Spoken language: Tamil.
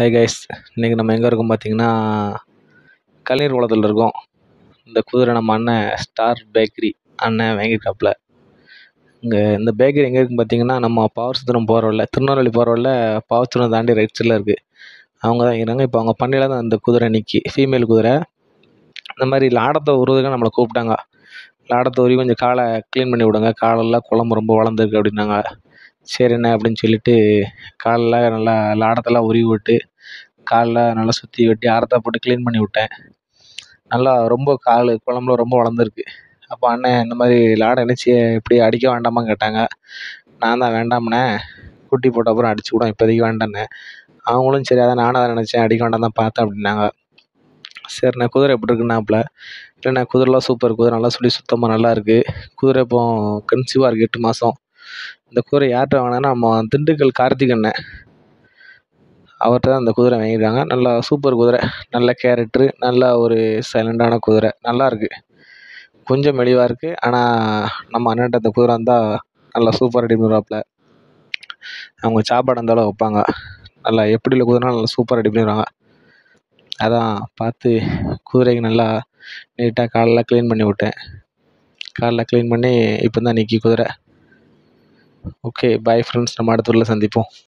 ஹாய் கைஸ் இன்றைக்கி நம்ம எங்கே இருக்கோம் பார்த்தீங்கன்னா கல்லீர் குளத்தில் இருக்கோம் இந்த குதிரை நம்ம அண்ணன் ஸ்டார் பேக்கரி அண்ணன் வாங்கியிருக்காப்புல இங்கே இந்த பேக்கரி எங்கே இருக்குன்னு பார்த்தீங்கன்னா நம்ம பாவசுத்திரம் போகிற வழில திருநெல்வேலி போகிற வழில பாவசுத்திரம் தாண்டி ரைட் சைடில் இருக்குது அவங்க தான் இருக்கிறாங்க இப்போ அவங்க பண்ணையில் தான் இந்த குதிரை நிற்கி ஃபீமேல் குதிரை இந்த மாதிரி லாடத்தை உருவதுக்கு நம்மளை கூப்பிட்டாங்க லாடத்தை உருவி கொஞ்சம் காலை க்ளீன் பண்ணி விடுங்க காலெல்லாம் குழம்பு ரொம்ப வளர்ந்துருக்கு அப்படின்னாங்க சரிண்ணே அப்படின்னு சொல்லிட்டு காலில் நல்லா லாடத்தெல்லாம் உருவி விட்டு காலில் நல்லா சுற்றி வெட்டி ஆரத்தா போட்டு க்ளீன் பண்ணி விட்டேன் நல்லா ரொம்ப கால் குழம்புலாம் ரொம்ப வளர்ந்துருக்கு அப்போ அண்ணன் இந்த மாதிரி லாடம் என்னச்சி இப்படி அடிக்க வேண்டாமான்னு கேட்டாங்க நான் தான் வேண்டாம்ண்ணே குட்டி போட்ட அப்புறம் அடிச்சு விடும் இப்போதைக்கு வேண்டான்னேன் அவங்களும் சரி அதான் நானும் அதை நினச்சேன் அடிக்க வேண்டாம் தான் பார்த்தேன் அப்படின்னாங்க சரிண்ணே குதிரை எப்படி இருக்குன்னாப்புல இல்லைண்ணே குதிரைலாம் சூப்பர் குதிரை நல்லா சுழி சுத்தமாக நல்லா இருக்குது குதிரை இப்போ கன்சீவாக இருக்குது எட்டு மாதம் இந்த குதிரை யார்கிட்ட வாங்கினேன்னா நம்ம திண்டுக்கல் கார்த்திக் அண்ணன் அவர்கிட்ட தான் இந்த குதிரை வாங்கியிருக்காங்க நல்லா சூப்பர் குதிரை நல்ல கேரக்டரு நல்ல ஒரு சைலண்டான குதிரை நல்லா இருக்குது கொஞ்சம் மெலிவாக இருக்குது ஆனால் நம்ம அண்ணன்ட்ட இந்த குதிரை வந்தால் நல்லா சூப்பர் ரெடி பண்ணுவாப்புல அவங்க சாப்பாடு அந்த அளவு வைப்பாங்க நல்லா எப்படி உள்ள குதிரைனா நல்லா சூப்பர் ரெடி பண்ணிடுவாங்க அதான் பார்த்து குதிரைக்கு நல்லா நீட்டாக காலெல்லாம் க்ளீன் பண்ணி விட்டேன் காலெல்லாம் க்ளீன் பண்ணி இப்போ தான் நிற்கி குதிரை ஓகே பாய் ஃப்ரெண்ட்ஸ் நம்ம அடுத்த ஊரில் சந்திப்போம்